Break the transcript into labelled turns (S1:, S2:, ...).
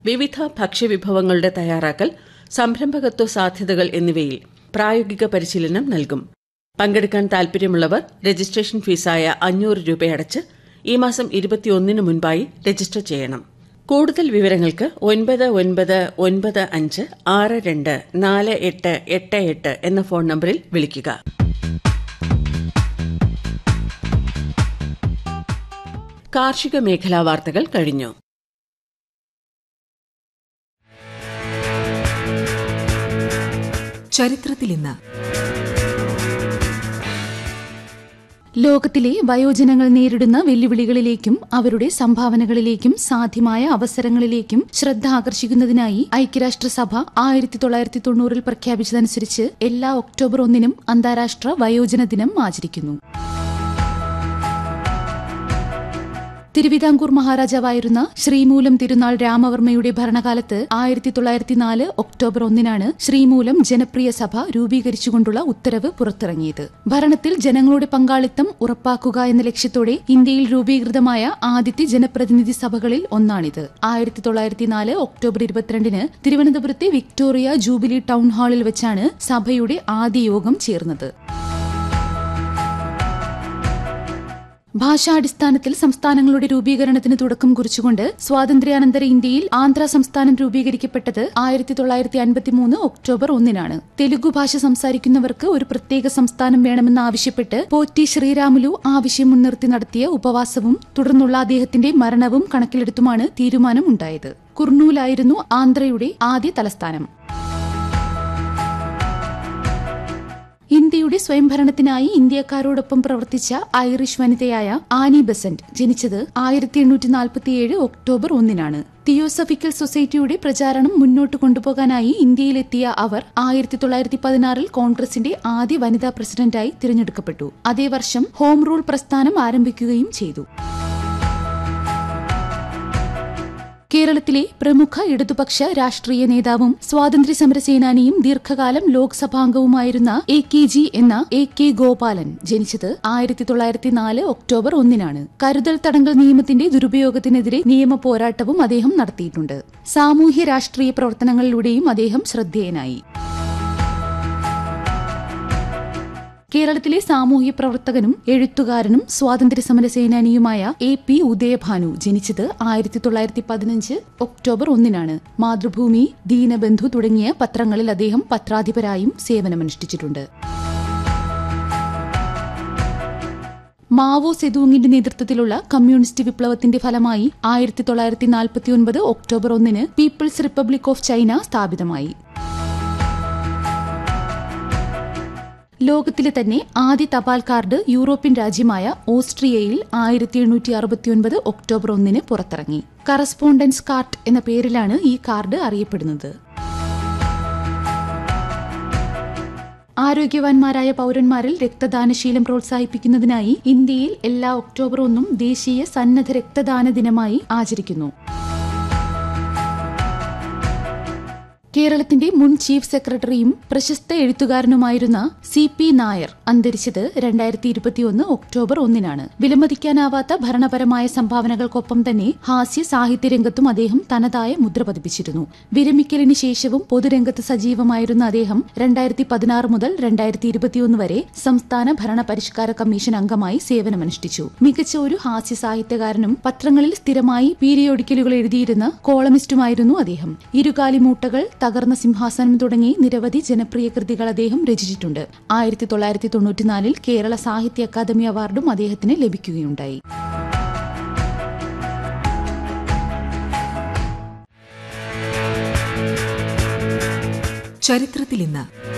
S1: വിവിധ ഭക്ഷ്യവിഭവങ്ങളുടെ തയ്യാറാക്കൽ സംരംഭകത്വ സാധ്യതകൾ എന്നിവയിൽ പ്രായോഗിക പരിശീലനം നൽകും പങ്കെടുക്കാൻ താൽപര്യമുള്ളവർ രജിസ്ട്രേഷൻ ഫീസായ അഞ്ഞൂറ് രൂപയടച്ച് ഈ മാസം ഇരുപത്തിയൊന്നിന് മുൻപായി രജിസ്റ്റർ ചെയ്യണം കൂടുതൽ വിവരങ്ങൾക്ക് ഒൻപത് ഒൻപത് ഒൻപത് അഞ്ച് ആറ് രണ്ട് നാല് എട്ട് എട്ട് എട്ട് എന്ന ഫോൺ നമ്പറിൽ വിളിക്കുക കാർഷിക മേഖലാ വാർത്തകൾ കഴിഞ്ഞു
S2: ചരിത്രത്തിൽ ഇന്ന്
S3: ലോകത്തിലെ വയോജനങ്ങൾ നേരിടുന്ന വെല്ലുവിളികളിലേക്കും അവരുടെ സംഭാവനകളിലേക്കും സാധ്യമായ അവസരങ്ങളിലേക്കും ശ്രദ്ധ ആകർഷിക്കുന്നതിനായി ഐക്യരാഷ്ട്രസഭ ആയിരത്തി തൊള്ളായിരത്തി തൊണ്ണൂറിൽ പ്രഖ്യാപിച്ചതനുസരിച്ച് എല്ലാ ഒക്ടോബർ ഒന്നിനും അന്താരാഷ്ട്ര വയോജന ദിനം ആചരിക്കുന്നു തിരുവിതാംകൂർ മഹാരാജാവായിരുന്ന ശ്രീമൂലം തിരുനാൾ രാമവർമ്മയുടെ ഭരണകാലത്ത് ആയിരത്തി തൊള്ളായിരത്തി നാല് ഒക്ടോബർ ഒന്നിനാണ് ശ്രീമൂലം ജനപ്രിയ സഭ രൂപീകരിച്ചുകൊണ്ടുള്ള ഉത്തരവ് പുറത്തിറങ്ങിയത് ഭരണത്തിൽ ജനങ്ങളുടെ പങ്കാളിത്തം ഉറപ്പാക്കുക എന്ന ലക്ഷ്യത്തോടെ ഇന്ത്യയിൽ രൂപീകൃതമായ ആദ്യത്തെ ജനപ്രതിനിധി സഭകളിൽ ഒന്നാണിത് ആയിരത്തി തൊള്ളായിരത്തി നാല് ഒക്ടോബർ ഇരുപത്തിരണ്ടിന് തിരുവനന്തപുരത്തെ വിക്ടോറിയ ജൂബിലി ടൗൺ ഹാളിൽ വെച്ചാണ് സഭയുടെ ആദ്യ യോഗം ചേർന്നത് ഭാഷാടിസ്ഥാനത്തിൽ സംസ്ഥാനങ്ങളുടെ രൂപീകരണത്തിന് തുടക്കം കുറിച്ചുകൊണ്ട് സ്വാതന്ത്ര്യാനന്തര ഇന്ത്യയിൽ ആന്ധ്ര സംസ്ഥാനം രൂപീകരിക്കപ്പെട്ടത് ആയിരത്തി തൊള്ളായിരത്തി അൻപത്തിമൂന്ന് ഒക്ടോബർ ഒന്നിനാണ് തെലുഗു ഭാഷ സംസാരിക്കുന്നവർക്ക് ഒരു പ്രത്യേക സംസ്ഥാനം വേണമെന്ന് ആവശ്യപ്പെട്ട് പോറ്റി ശ്രീരാമുലു ആവശ്യം മുൻനിർത്തി നടത്തിയ ഉപവാസവും തുടർന്നുള്ള അദ്ദേഹത്തിന്റെ മരണവും കണക്കിലെടുത്തുമാണ് തീരുമാനം ഉണ്ടായത് കുർണൂലായിരുന്നു ആന്ധ്രയുടെ ആദ്യ തലസ്ഥാനം ഇന്ത്യയുടെ സ്വയംഭരണത്തിനായി ഇന്ത്യക്കാരോടൊപ്പം പ്രവർത്തിച്ച ഐറിഷ് വനിതയായ ആനി ബെസന്റ് ജനിച്ചത് ആയിരത്തി എണ്ണൂറ്റി നാൽപ്പത്തിയേഴ് ഒക്ടോബർ ഒന്നിനാണ് തിയോസഫിക്കൽ സൊസൈറ്റിയുടെ പ്രചാരണം മുന്നോട്ട് കൊണ്ടുപോകാനായി ഇന്ത്യയിലെത്തിയ അവർ ആയിരത്തി തൊള്ളായിരത്തി പതിനാറിൽ കോൺഗ്രസിന്റെ ആദ്യ വനിതാ പ്രസിഡന്റായി തിരഞ്ഞെടുക്കപ്പെട്ടു അതേ വർഷം ഹോം റൂൾ പ്രസ്ഥാനം ആരംഭിക്കുകയും ചെയ്തു കേരളത്തിലെ പ്രമുഖ ഇടതുപക്ഷ രാഷ്ട്രീയ നേതാവും സ്വാതന്ത്ര്യ സമര സേനാനിയും ദീർഘകാലം ലോക്സഭാംഗവുമായിരുന്ന എ കെ ജി എന്ന എ കെ ഗോപാലൻ ജനിച്ചത് ആയിരത്തി തൊള്ളായിരത്തി നാല് ഒക്ടോബർ ഒന്നിനാണ് കരുതൽ തടങ്കൽ നിയമത്തിന്റെ ദുരുപയോഗത്തിനെതിരെ നിയമ പോരാട്ടവും അദ്ദേഹം നടത്തിയിട്ടുണ്ട് സാമൂഹ്യ രാഷ്ട്രീയ പ്രവർത്തനങ്ങളിലൂടെയും അദ്ദേഹം ശ്രദ്ധേയനായി കേരളത്തിലെ സാമൂഹ്യ പ്രവർത്തകനും എഴുത്തുകാരനും സ്വാതന്ത്ര്യ സമര സേനാനിയുമായ എ പി ഉദയഭാനു ജനിച്ചത് ആയിരത്തി തൊള്ളായിരത്തി പതിനഞ്ച് ഒക്ടോബർ ഒന്നിനാണ് മാതൃഭൂമി ദീനബന്ധു തുടങ്ങിയ പത്രങ്ങളിൽ അദ്ദേഹം പത്രാധിപരായും സേവനമനുഷ്ഠിച്ചിട്ടുണ്ട് മാവോ സെതൂങ്ങിന്റെ നേതൃത്വത്തിലുള്ള കമ്മ്യൂണിസ്റ്റ് വിപ്ലവത്തിന്റെ ഫലമായി ആയിരത്തി തൊള്ളായിരത്തി നാൽപ്പത്തിയൊൻപത് ഒക്ടോബർ ഒന്നിന് പീപ്പിൾസ് റിപ്പബ്ലിക് ഓഫ് ചൈന സ്ഥാപിതമായി ലോകത്തിലെ തന്നെ ആദ്യ തപാൽ കാർഡ് യൂറോപ്യൻ രാജ്യമായ ഓസ്ട്രിയയിൽ ആയിരത്തി എണ്ണൂറ്റി അറുപത്തിയൊൻപത് ഒക്ടോബർ ഒന്നിന് പുറത്തിറങ്ങി കറസ്പോണ്ടൻസ് കാർഡ് എന്ന പേരിലാണ് ഈ കാർഡ് അറിയപ്പെടുന്നത് ആരോഗ്യവാന്മാരായ പൌരന്മാരിൽ രക്തദാനശീലം പ്രോത്സാഹിപ്പിക്കുന്നതിനായി ഇന്ത്യയിൽ എല്ലാ ഒക്ടോബർ ഒന്നും ദേശീയ സന്നദ്ധ രക്തദാന ദിനമായി ആചരിക്കുന്നു കേരളത്തിന്റെ മുൻ ചീഫ് സെക്രട്ടറിയും പ്രശസ്ത എഴുത്തുകാരനുമായിരുന്ന സി പി നായർ അന്തരിച്ചത് രണ്ടായിരത്തി ഇരുപത്തിയൊന്ന് ഒക്ടോബർ ഒന്നിനാണ് വിലമതിക്കാനാവാത്ത ഭരണപരമായ സംഭാവനകൾക്കൊപ്പം തന്നെ ഹാസ്യ സാഹിത്യ രംഗത്തും അദ്ദേഹം തനതായ മുദ്ര പതിപ്പിച്ചിരുന്നു വിരമിക്കലിന് ശേഷവും പൊതുരംഗത്ത് സജീവമായിരുന്ന അദ്ദേഹം രണ്ടായിരത്തി പതിനാറ് മുതൽ രണ്ടായിരത്തി ഇരുപത്തിയൊന്ന് വരെ സംസ്ഥാന ഭരണ പരിഷ്കാര കമ്മീഷൻ അംഗമായി സേവനമനുഷ്ഠിച്ചു മികച്ച ഒരു ഹാസ്യ സാഹിത്യകാരനും പത്രങ്ങളിൽ സ്ഥിരമായി പീരിയോഡിക്കലുകൾ എഴുതിയിരുന്ന കോളമിസ്റ്റുമായിരുന്നു അദ്ദേഹം ഇരുകാലിമൂട്ടകൾ തകർന്ന സിംഹാസനം തുടങ്ങി നിരവധി ജനപ്രിയ കൃതികൾ അദ്ദേഹം രചിച്ചിട്ടുണ്ട് ആയിരത്തി തൊള്ളായിരത്തി തൊണ്ണൂറ്റിനാലിൽ കേരള സാഹിത്യ അക്കാദമി അവാർഡും അദ്ദേഹത്തിന് ലഭിക്കുകയുണ്ടായി
S2: ചരിത്രത്തിൽ ഇന്ന്